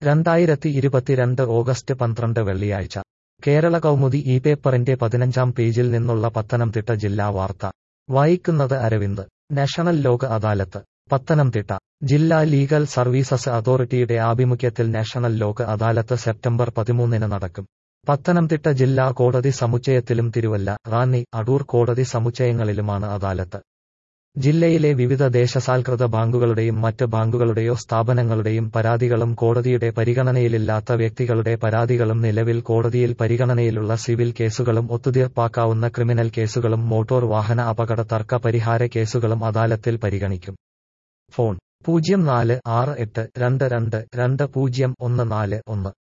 രണ്ടായിരത്തി ഇരുപത്തിരണ്ട് ഓഗസ്റ്റ് പന്ത്രണ്ട് വെള്ളിയാഴ്ച കേരള കൗമുദി ഈ പേപ്പറിന്റെ പതിനഞ്ചാം പേജിൽ നിന്നുള്ള പത്തനംതിട്ട ജില്ലാ വാർത്ത വായിക്കുന്നത് അരവിന്ദ് നാഷണൽ ലോക അദാലത്ത് പത്തനംതിട്ട ജില്ലാ ലീഗൽ സർവീസസ് അതോറിറ്റിയുടെ ആഭിമുഖ്യത്തിൽ നാഷണൽ ലോക അദാലത്ത് സെപ്റ്റംബർ പതിമൂന്നിന് നടക്കും പത്തനംതിട്ട ജില്ലാ കോടതി സമുച്ചയത്തിലും തിരുവല്ല റാന്നി അടൂർ കോടതി സമുച്ചയങ്ങളിലുമാണ് അദാലത്ത് ജില്ലയിലെ വിവിധ ദേശസാൽകൃത ബാങ്കുകളുടെയും മറ്റ് ബാങ്കുകളുടെയോ സ്ഥാപനങ്ങളുടെയും പരാതികളും കോടതിയുടെ പരിഗണനയിലില്ലാത്ത വ്യക്തികളുടെ പരാതികളും നിലവിൽ കോടതിയിൽ പരിഗണനയിലുള്ള സിവിൽ കേസുകളും ഒത്തുതീർപ്പാക്കാവുന്ന ക്രിമിനൽ കേസുകളും മോട്ടോർ വാഹന അപകട തർക്ക പരിഹാര കേസുകളും അദാലത്തിൽ പരിഗണിക്കും ഫോൺ പൂജ്യം നാല് ആറ് എട്ട് രണ്ട് രണ്ട് രണ്ട് പൂജ്യം ഒന്ന് നാല് ഒന്ന്